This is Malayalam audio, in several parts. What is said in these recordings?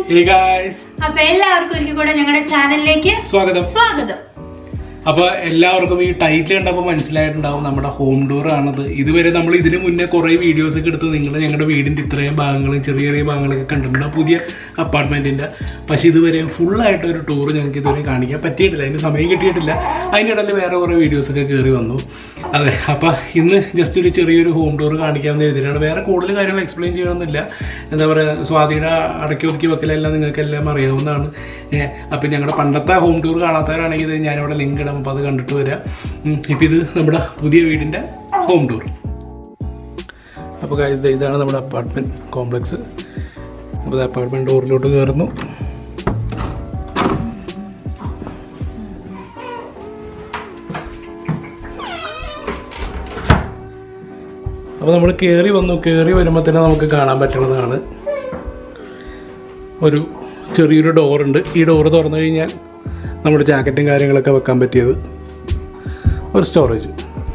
ഹേ ഗായ്സ് അപ്പൊ എല്ലാവർക്കും ഒരിക്കൽ കൂടെ ഞങ്ങളുടെ ചാനലിലേക്ക് സ്വാഗതം സ്വാഗതം അപ്പൊ എല്ലാവർക്കും ഈ ടൈറ്റിൽ കണ്ടപ്പോൾ മനസ്സിലായിട്ടുണ്ടാവും നമ്മുടെ ഹോം ടൂർ ആണത് ഇതുവരെ നമ്മൾ ഇതിന് മുന്നേ കുറെ വീഡിയോസ് ഒക്കെ എടുത്ത് നിങ്ങൾ ഞങ്ങളുടെ വീടിന്റെ ഇത്രയും ഭാഗങ്ങളും ചെറിയ ചെറിയ ഭാഗങ്ങളൊക്കെ കണ്ടിട്ടുണ്ട് പുതിയ അപ്പാർട്ട്മെന്റിന്റെ പക്ഷെ ഇതുവരെ full ആയിട്ട് ഒരു ടൂർ ഞങ്ങൾക്ക് ഇതുവരെ കാണിക്കാൻ പറ്റിയിട്ടില്ല അതിന് സമയം കിട്ടിയിട്ടില്ല അതിനിടയിൽ വേറെ കുറെ വീഡിയോസ് ഒക്കെ കയറി വന്നു അതെ അപ്പൊ ഇന്ന് ജസ്റ്റ് ഒരു ചെറിയൊരു ഹോം ടൂർ കാണിക്കാമെന്ന് എഴുതിയിട്ടാണ് വേറെ കൂടുതൽ കാര്യങ്ങൾ എക്സ്പ്ലെയിൻ ചെയ്യണമെന്നില്ല എന്താ പറയുക സ്വാതിയുടെ അടക്കി ഒതുക്കി വെക്കലെല്ലാം നിങ്ങൾക്ക് എല്ലാം അറിയാവുന്നതാണ് ഏഹ് അപ്പം ഞങ്ങളുടെ പണ്ടത്തെ ഹോം ടൂർ കാണാത്തവരാണെങ്കിൽ ഇത് ഞാനിവിടെ ലിങ്ക് ഇടാം അപ്പോൾ അത് കണ്ടിട്ട് വരാം ഉം, ഇപ്പം ഇത് നമ്മുടെ പുതിയ വീടിൻ്റെ ഹോം ടൂർ അപ്പോൾ കാഴ്ച ഇതാണ് നമ്മുടെ അപ്പാർട്ട്മെൻറ്റ് കോംപ്ലക്സ് അപ്പോൾ അപ്പാർട്ട്മെൻറ്റ് ഡോറിലോട്ട് കയറുന്നു അപ്പോൾ നമ്മൾ കയറി വന്നു കയറി വരുമ്പോൾ തന്നെ നമുക്ക് കാണാൻ പറ്റുന്നതാണ് ഒരു ചെറിയൊരു ഡോറുണ്ട് ഈ ഡോറ് തുറന്നു കഴിഞ്ഞാൽ നമ്മുടെ ജാക്കറ്റും കാര്യങ്ങളൊക്കെ വെക്കാൻ പറ്റിയത് ഒരു സ്റ്റോറേജ്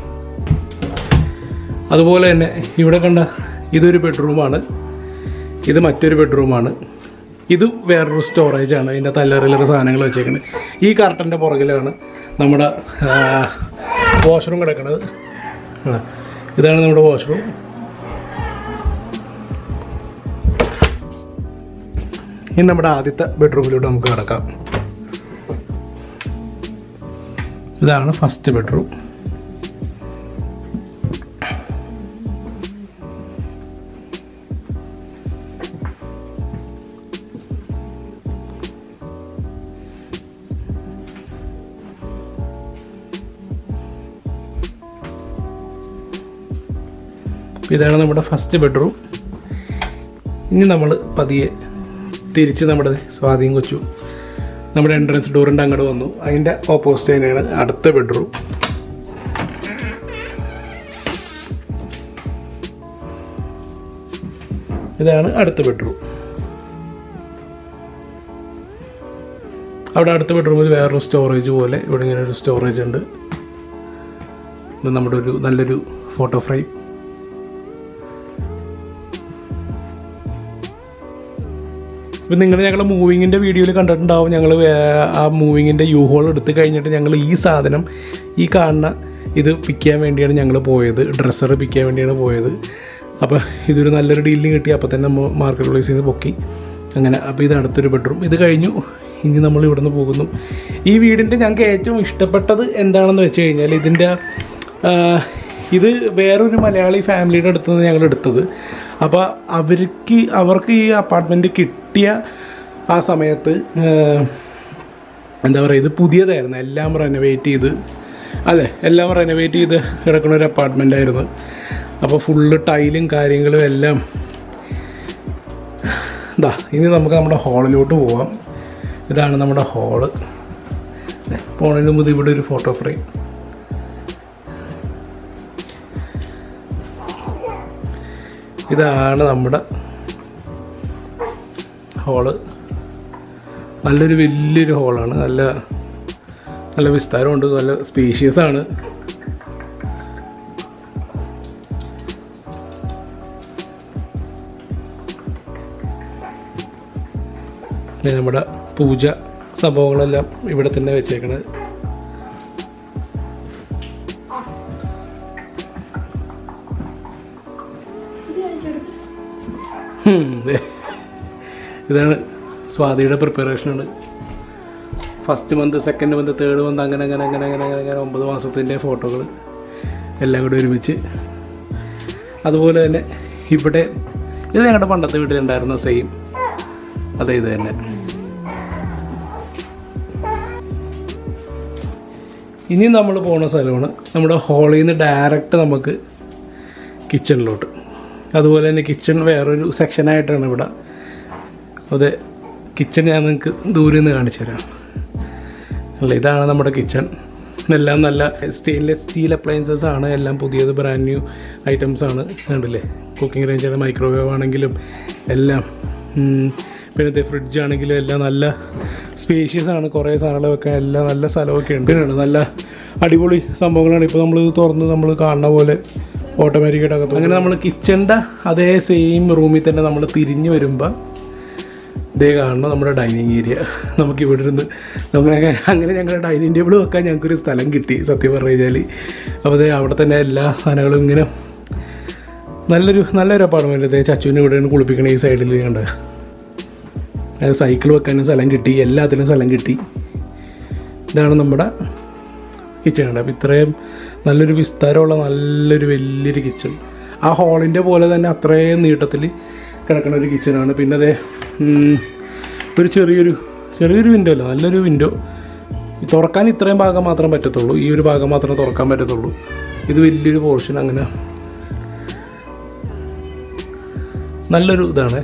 അതുപോലെ തന്നെ ഇവിടെ കണ്ട ഇതൊരു ബെഡ്റൂമാണ് ഇത് മറ്റൊരു ബെഡ്റൂമാണ് ഇത് വേറൊരു സ്റ്റോറേജാണ് ഇതിൻ്റെ തല്ലറിലറ സാധനങ്ങൾ വെച്ചേക്കുന്നത് ഈ കർട്ടൻ്റെ പുറകിലാണ് നമ്മുടെ വാഷ്റൂം കിടക്കുന്നത് ആ, ഇതാണ് നമ്മുടെ വാഷ്റൂം ഇനി നമ്മുടെ ആദ്യത്തെ ബെഡ്റൂമിലൂടെ നമുക്ക് കിടക്കാം ഇതാണ് ഫസ്റ്റ് ബെഡ്റൂം ഇതാണ് നമ്മുടെ ഫസ്റ്റ് ബെഡ്റൂം ഇനി നമ്മൾ പതിയെ തിരിച്ച് നമ്മുടെ സ്വാധീനം കൊച്ചു നമ്മുടെ എൻട്രൻസ് ഡോറിൻ്റെ അങ്ങോട്ട് വന്നു അതിൻ്റെ ഓപ്പോസിറ്റ് തന്നെയാണ് അടുത്ത ബെഡ്റൂം ഇതാണ് അടുത്ത ബെഡ്റൂം അവിടെ അടുത്ത ബെഡ്റൂമിൽ വേറൊരു സ്റ്റോറേജ് പോലെ ഇവിടെ ഇങ്ങനെ ഒരു സ്റ്റോറേജ് ഉണ്ട് ഇത് നമ്മുടെ ഒരു നല്ലൊരു ഫോട്ടോ ഫ്രെയിം ഇപ്പം നിങ്ങൾ ഞങ്ങൾ മൂവിങ്ങിൻ്റെ വീഡിയോയിൽ കണ്ടിട്ടുണ്ടാവും ഞങ്ങൾ ആ മൂവിങ്ങിൻ്റെ യു ഹോൾ എടുത്ത് കഴിഞ്ഞിട്ട് ഞങ്ങൾ ഈ സാധനം ഈ കാണുന്ന ഇത് പിക്ക് ചെയ്യാൻ വേണ്ടിയാണ് ഞങ്ങൾ പോയത് ഡ്രസ്സർ പിക്ക് ചെയ്യാൻ വേണ്ടിയാണ് പോയത് അപ്പോൾ ഇതൊരു നല്ലൊരു ഡീലിന് കിട്ടി അപ്പോൾ തന്നെ മാർക്കറ്റ് പ്ലേസിൽ നിന്ന് പൊക്കി അങ്ങനെ അപ്പോൾ ഇത് അടുത്തൊരു ബെഡ്റൂം ഇത് കഴിഞ്ഞു ഇനി നമ്മൾ ഇവിടുന്ന് പോകുന്നു ഈ വീടിൻ്റെ ഞങ്ങൾക്ക് ഏറ്റവും ഇഷ്ടപ്പെട്ടത് എന്താണെന്ന് വെച്ച് കഴിഞ്ഞാൽ ഇതിൻ്റെ ആ, ഇത് വേറൊരു മലയാളി ഫാമിലിയുടെ അടുത്ത് നിന്ന് ഞങ്ങൾ എടുത്തത് അപ്പോൾ അവർക്ക് അവർക്ക് ഈ അപ്പാർട്ട്മെൻറ്റ് കിട്ടിയ ആ സമയത്ത് ഏഹ്, എന്താ പറയുക ഇത് പുതിയതായിരുന്നു എല്ലാം റെനോവേറ്റ് ചെയ്ത് അതെ എല്ലാം റെനോവേറ്റ് ചെയ്ത് കിടക്കുന്ന ഒരു അപ്പാർട്ട്മെൻ്റ് ആയിരുന്നു അപ്പോൾ ഫുള്ള് ടൈലും കാര്യങ്ങളും എല്ലാം ഇതാ ഇനി നമുക്ക് നമ്മുടെ ഹാളിലോട്ട് പോവാം ഇതാണ് നമ്മുടെ ഹാള് പോണതിന് മുമ്പ് ഇവിടെ ഒരു ഫോട്ടോ ഫ്രെയിം ഇതാണ് നമ്മുടെ ഹോള് നല്ലൊരു വലിയൊരു ഹോളാണ് നല്ല നല്ല വിസ്താരമുണ്ട് നല്ല സ്പീഷ്യസ് ആണ് പിന്നെ നമ്മുടെ പൂജ സംഭവങ്ങളെല്ലാം ഇവിടെ തന്നെ വെച്ചേക്കണത് ഹും, ദേ. ഇതാണ് സ്വാതിയുടെ പ്രിപ്പറേഷനാണ് first month second month third month അങ്ങനെ അങ്ങനെ അങ്ങനെ അങ്ങനെ അങ്ങനെ അങ്ങനെ ഒമ്പത് മാസത്തിൻ്റെ ഫോട്ടോകൾ എല്ലാം കൂടി ഒരുമിച്ച് അതുപോലെ തന്നെ ഇവിടെ ഇത് ഞങ്ങളുടെ പണ്ടത്തെ വീട്ടിലുണ്ടായിരുന്ന സെയിം അതെ ഇത് തന്നെ ഇനി നമ്മൾ പോകുന്ന സ്ഥലമാണ് നമ്മുടെ ഹാളിൽ നിന്ന് ഡയറക്റ്റ് നമുക്ക് കിച്ചണിലോട്ട് അതുപോലെ തന്നെ കിച്ചൺ വേറൊരു സെക്ഷനായിട്ടാണ് ഇവിടെ അതെ കിച്ചൺ ഞാൻ നിങ്ങൾക്ക് ദൂരെ നിന്ന് കാണിച്ചു തരാം അല്ല ഇതാണ് നമ്മുടെ കിച്ചൺ എല്ലാം നല്ല സ്റ്റെയിൻലെസ് സ്റ്റീൽ അപ്ലയൻസസ് ആണ് എല്ലാം പുതിയത് ബ്രാൻഡ് ന്യൂ ഐറ്റംസ് ആണ് കണ്ടില്ലേ കുക്കിംഗ് റേഞ്ചാണ് മൈക്രോവേവ് ആണെങ്കിലും എല്ലാം ഉം, പിന്നെ ഫ്രിഡ്ജ് ആണെങ്കിലും എല്ലാം നല്ല സ്പേഷ്യസ് ആണ് കുറേ സാധനങ്ങൾ വെക്കാൻ എല്ലാം നല്ല സ്ഥലമൊക്കെ ഉണ്ട് പിന്നെയാണ് നല്ല അടിപൊളി സംഭവങ്ങളാണ് ഇപ്പോൾ നമ്മൾ തുറന്ന് നമ്മൾ കാണുന്ന പോലെ ഓട്ടോമാറ്റിക്കായിട്ട് അകത്ത് അങ്ങനെ നമ്മൾ കിച്ചണിൻ്റെ അതേ സെയിം റൂമിൽ തന്നെ നമ്മൾ തിരിഞ്ഞ് വരുമ്പോൾ ഇതേ കാണുന്ന നമ്മുടെ ഡൈനിങ് ഏരിയ നമുക്ക് ഇവിടെ ഇരുന്ന് നമുക്ക് അങ്ങനെ ഞങ്ങളുടെ ഡൈനിങ് ടേബിൾ വെക്കാൻ ഞങ്ങൾക്കൊരു സ്ഥലം കിട്ടി സത്യം പറഞ്ഞു കഴിഞ്ഞാൽ അപ്പോൾ അതേ അവിടെ തന്നെ എല്ലാ സാധനങ്ങളും ഇങ്ങനെ നല്ലൊരു നല്ലൊരു അപ്പാർട്ട്മെൻറ്റ് ഇതേ ചച്ചുവിനെ ഇവിടെയാണ് കുളിപ്പിക്കണ ഈ സൈഡിൽ കണ്ട സൈക്കിൾ വെക്കാനും സ്ഥലം കിട്ടി എല്ലാത്തിനും സ്ഥലം കിട്ടി ഇതാണ് നമ്മുടെ കിച്ചൺ ഉണ്ട് അപ്പോൾ ഇത്രയും നല്ലൊരു വിസ്താരമുള്ള നല്ലൊരു വലിയൊരു കിച്ചൺ ആ ഹാളിൻ്റെ പോലെ തന്നെ അത്രയും നീട്ടത്തിൽ കിടക്കുന്ന ഒരു കിച്ചണാണ് പിന്നെ അതേ ഉം, ഒരു ചെറിയൊരു ചെറിയൊരു വിൻഡോ അല്ല നല്ലൊരു വിൻഡോ തുറക്കാൻ ഇത്രയും ഭാഗം മാത്രം പറ്റത്തുള്ളൂ ഈ ഒരു ഭാഗം മാത്രമേ തുറക്കാൻ പറ്റത്തുള്ളൂ ഇത് വലിയൊരു പോർഷൻ അങ്ങനെ നല്ലൊരു ഇതാണ്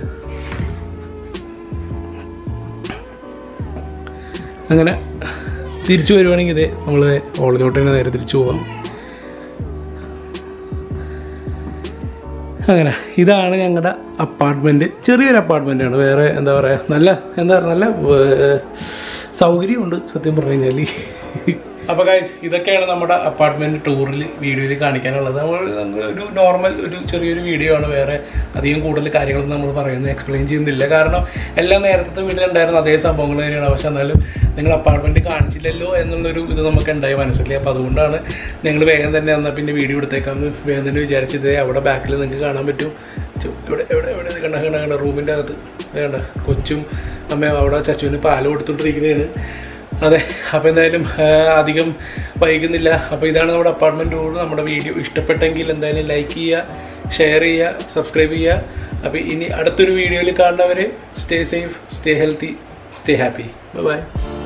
അങ്ങനെ തിരിച്ചു വരുവാണെങ്കിൽ ഇതേ നമ്മൾ ഹോളിലോട്ട് തന്നെ നേരെ തിരിച്ചു പോവാം അങ്ങനെ ഇതാണ് ഞങ്ങളുടെ അപ്പാർട്ട്മെൻറ്റ് ചെറിയൊരു അപ്പാർട്ട്മെൻറ്റാണ് വേറെ എന്താ പറയുക നല്ല എന്താ പറയുക നല്ല ഏർ, സൗകര്യമുണ്ട് സത്യം പറഞ്ഞു കഴിഞ്ഞാൽ അപ്പോൾ ഗൈസ് ഇതൊക്കെയാണ് നമ്മുടെ അപ്പാർട്ട്മെൻറ്റ് ടൂറിൽ വീഡിയോയിൽ കാണിക്കാനുള്ളത് നമ്മൾ നമ്മൾ ഒരു നോർമൽ ഒരു ചെറിയൊരു വീഡിയോ ആണ് വേറെ അധികം കൂടുതൽ കാര്യങ്ങളൊന്നും നമ്മൾ പറയുന്നത് എക്സ്പ്ലെയിൻ ചെയ്യുന്നില്ല കാരണം എല്ലാം നേരത്തെ വീട്ടിലുണ്ടായിരുന്ന അതേ സംഭവങ്ങൾ തന്നെയാണ് പക്ഷെ എന്നാലും നിങ്ങൾ അപ്പാർട്ട്മെൻറ്റ് കാണിച്ചില്ലല്ലോ എന്നുള്ളൊരു ഇത് നമുക്ക് ഉണ്ടായി മനസ്സിൽ അപ്പോൾ അതുകൊണ്ടാണ് നിങ്ങൾ വേഗം തന്നെ എന്നാൽ പിന്നെ വീഡിയോ എടുത്തേക്കാമെന്ന് വേഗം തന്നെ വിചാരിച്ചത് അവിടെ ബാക്കിൽ നിങ്ങൾക്ക് കാണാൻ പറ്റും ചു- ഇവിടെ എവിടെ എവിടെ ഇത് കണ്ട കണ്ട കണ്ട റൂമിൻ്റെ അകത്ത് ഇത് കണ്ട കൊച്ചും അമ്മയും അവിടെ ചച്ചുവിന് പാല് കൊടുത്തോണ്ടിരിക്കുന്നതാണ് അതെ അപ്പോൾ എന്തായാലും ആ, അധികം വൈകുന്നില്ല അപ്പോൾ ഇതാണ് നമ്മുടെ അപ്പാർട്ട്മെൻറ്റ് ടൂർ നമ്മുടെ വീഡിയോ ഇഷ്ടപ്പെട്ടെങ്കിൽ എന്തായാലും ലൈക്ക് ചെയ്യുക ഷെയർ ചെയ്യുക സബ്സ്ക്രൈബ് ചെയ്യുക അപ്പോൾ ഇനി അടുത്തൊരു വീഡിയോയിൽ കാണുന്നവരെ stay safe stay healthy stay happy by